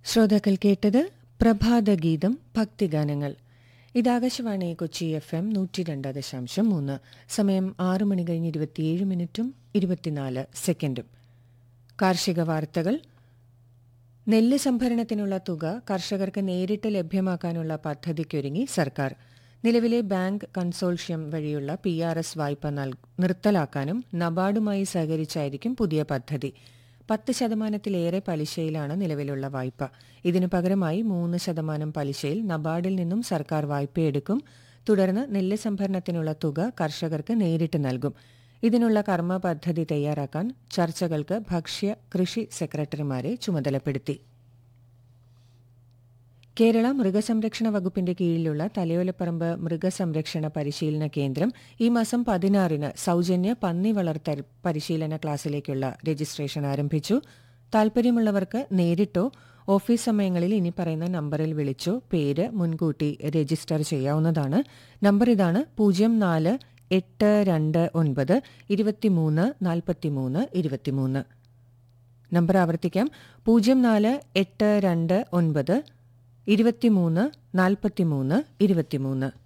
ശ്രോതാക്കൾ കേട്ടത് പ്രഭാതഗീതം ഭക്തിഗാനങ്ങൾ ഇത് ആകാശവാണി കൊച്ചി എഫ് എം നൂറ്റി രണ്ട് ദശാംശം മൂന്ന് സമയം ആറ് മണി കഴിഞ്ഞ് ഇരുപത്തിയേഴ് മിനിറ്റും ഇരുപത്തിനാല് സെക്കൻഡും കാർഷിക വാർത്തകൾ നെല്ല് സംഭരണത്തിനുള്ള തുക കർഷകർക്ക് നേരിട്ട് ലഭ്യമാക്കാനുള്ള പദ്ധതിക്കൊരുങ്ങി സർക്കാർ നിലവിലെ ബാങ്ക് കൺസോർഷ്യം വഴിയുള്ള പി ആർ എസ് വായ്പ നൽ- നിർത്തലാക്കാനും നബാർഡുമായി സഹകരിച്ചായിരിക്കും പുതിയ പദ്ധതി പത്ത് ശതമാനത്തിലേറെ പലിശയിലാണ് നിലവിലുള്ള വായ്പ ഇതിനു പകരമായി മൂന്ന് ശതമാനം പലിശയിൽ നബാർഡിൽ നിന്നും സർക്കാർ വായ്പയെടുക്കും തുടർന്ന് നെല്ല് സംഭരണത്തിനുള്ള തുക കർഷകർക്ക് നേരിട്ട് നൽകും ഇതിനുള്ള കർമ്മ പദ്ധതി തയ്യാറാക്കാൻ ചർച്ചകൾക്ക് ഭക്ഷ്യ കൃഷി സെക്രട്ടറിമാരെ ചുമതലപ്പെടുത്തി കേരള മൃഗസംരക്ഷണ വകുപ്പിന്റെ കീഴിലുള്ള തലയോലപ്പറമ്പ് മൃഗസംരക്ഷണ പരിശീലന കേന്ദ്രം ഈ മാസം പതിനാറിന് സൗജന്യ പന്നി വളർത്തൽ പരിശീലന ക്ലാസ്സിലേക്കുള്ള രജിസ്ട്രേഷൻ ആരംഭിച്ചു താൽപര്യമുള്ളവർക്ക് നേരിട്ടോ ഓഫീസ് സമയങ്ങളിൽ ഇനി പറയുന്ന നമ്പറിൽ വിളിച്ചോ പേര് മുൻകൂട്ടി രജിസ്റ്റർ ചെയ്യാവുന്നതാണ് നമ്പർ ഇതാണ് പൂജ്യം നാല് എട്ട് രണ്ട് ഒൻപത് ഇരുപത്തിമൂന്ന് നാൽപ്പത്തിമൂന്ന് ഇരുപത്തിമൂന്ന് നമ്പർ ആവർത്തിക്കാം പൂജ്യം നാല് എട്ട് രണ്ട് ഒൻപത് ഇരുപത്തിമൂന്ന് നാൽപ്പത്തിമൂന്ന് ഇരുപത്തിമൂന്ന്